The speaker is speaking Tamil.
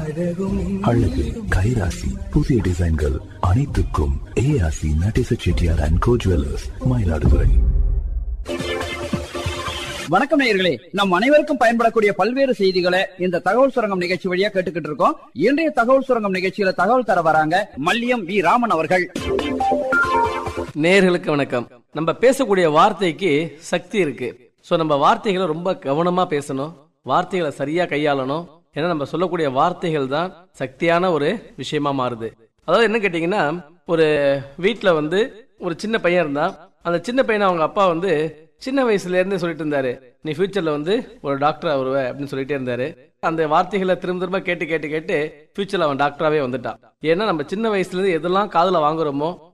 அழகு கைராசி புதிய டிசைன்கள் அனைத்துக்கும் ஏஆசி Natesa Chettiar and co jewellers Mayiladuthurai வணக்கம் நேயர்களே நம் அனைவருக்கும் பயன்படக்கூடிய பல்வேறு செய்திகளை இந்த தகவல் சுரங்கம் நிகழ்ச்சி வழியா கேட்டுக்கிட்டு இருக்கோம் இன்றைய தகவல் சுரங்கம் நிகழ்ச்சியில தகவல் தர வராங்க மல்லியம் வி ராமன் அவர்கள் நேர்களுக்கு வணக்கம் நம்ம பேசக்கூடிய வார்த்தைக்கு சக்தி இருக்கு சோ நம்ம வார்த்தைகளை ரொம்ப கவனமா பேசணும் வார்த்தைகளை சரியா கையாளணும் ஏன்னா நம்ம சொல்லக்கூடிய வார்த்தைகள் தான் சக்தியான ஒரு விஷயமா மாறுது அதாவது என்ன கேட்டீங்கன்னா ஒரு வீட்ல வந்து ஒரு சின்ன பையன் இருந்தான் அந்த சின்ன பையனை அவங்க அப்பா வந்து சின்ன வயசுல இருந்து சொல்லிட்டு இருந்தாரு நீ ஃபியூச்சர்ல வந்து ஒரு டாக்டரா வருவ அப்படின்னு சொல்லிட்டே இருந்தாரு அந்த வார்த்தைகளை திரும்ப திரும்ப கேட்டு கேட்டு கேட்டு ஃபியூச்சர்ல அவன் டாக்டராவே வந்துட்டான் ஏன்னா நம்ம சின்ன வயசுல இருந்து எதெல்லாம் காதுல வாங்குறோமோ